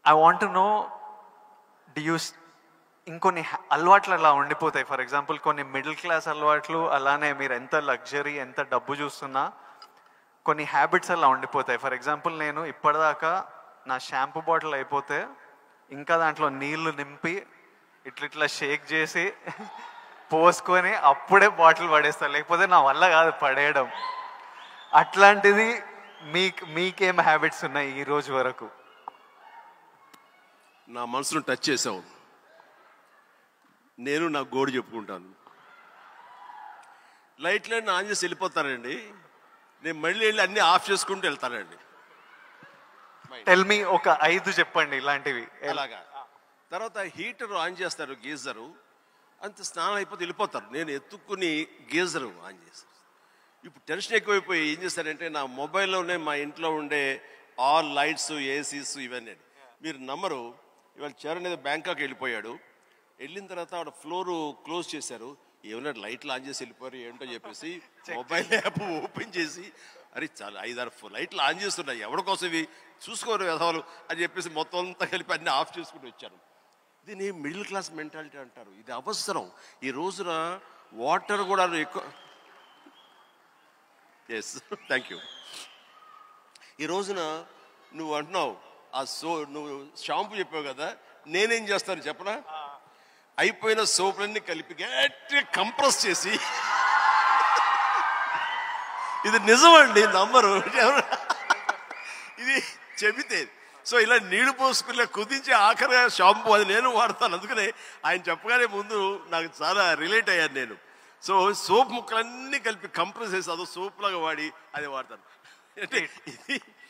I want to know the you ఇంకొన్ని హ్యా- అలవాట్లు అలా ఉండిపోతాయి ఫర్ ఎగ్జాంపుల్ కొన్ని మిడిల్ క్లాస్ అలవాట్లు అలానే మీరు ఎంత లగ్జరీ ఎంత డబ్బు చూస్తున్నా కొన్ని హ్యాబిట్స్ అలా ఉండిపోతాయి ఫర్ ఎగ్జాంపుల్ నేను ఇప్పటిదాకా నా షాంపూ బాటిల్ అయిపోతే ఇంకా దాంట్లో నీళ్లు నింపి ఇట్లా ఇట్లా షేక్ చేసి పోసుకొని అప్పుడే బాటిల్ పడేస్తాను లేకపోతే నా వల్ల కాదు పడేయడం అట్లాంటిది మీకు మీకేం హ్యాబిట్స్ ఉన్నాయి ఈ రోజు వరకు నా మనసును టచ్ చేసావు నేను నా గోడు చెప్పుకుంటాను లైట్లన్నీ ఆన్ చేసి వెళ్ళిపోతానండి నేను మళ్ళీ వెళ్ళి అన్ని ఆఫ్ చేసుకుంటూ వెళ్తానండి టెల్ మీ ఒక ఐదు చెప్పండి ఇలాంటివి అలాగా తర్వాత హీటర్ ఆన్ చేస్తారు గీజరు అంత స్నానం అయిపోతే వెళ్ళిపోతారు నేను ఎత్తుక్కుని గీజరు ఆన్ చేస్తాను ఇప్పుడు టెన్షన్ ఎక్కువైపోయి ఏం చేస్తారంటే నా మొబైల్లోనే మా ఇంట్లో ఉండే ఆల్ లైట్స్ ఏసీస్ ఇవన్నీ మీరు నమ్మరు ఇవాళ చరణ్ ఏదో బ్యాంకాక్ వెళ్ళిపోయాడు వెళ్ళిన తర్వాత ఆవిడ ఫ్లోర్ క్లోజ్ చేశారు ఏమైనా లైట్లు ఆన్ చేసి వెళ్ళిపోయారు ఏంటో చెప్పేసి మొబైల్ యాప్ ఓపెన్ చేసి అరే చాలా ఐదారు ఫో- లైట్లు ఆన్ చేస్తున్నాయి ఎవరి కోసం ఇవి చూసుకోరు వ్యధవాలు అని చెప్పేసి మొత్తం అంతా కలిపి అన్ని ఆఫ్ చేసుకుని వచ్చారు దీన్ని మిడిల్ క్లాస్ మెంటాలిటీ అంటారు ఇది అవసరం ఈ రోజున వాటర్ కూడా ఎక్కువ ఎస్ థ్యాంక్ యూ ఈ రోజున నువ్వు అంటున్నావు ఆ సో నువ్వు షాంపూ చెప్పావు కదా నేనేం చేస్తాను చెప్పనా అయిపోయిన సోపులన్నీ కలిపి గట్టిగా కంప్రెస్ చేసి ఇది నిజమండి నంబరు ఎవరు- ఇది చెబితే సో ఇలా నీళ్లు పోసుకునే కుదించి ఆఖరిగా షాంపూ అది నేను వాడతాను అందుకనే ఆయన చెప్పగానే ముందు నాకు చాలా రిలేట్ అయ్యాను నేను సో సోప్ ముక్కలన్నీ కలిపి కంప్రెస్ చేసి అదో సోప్ లాగా వాడి అది వాడతాను అంటే ఇది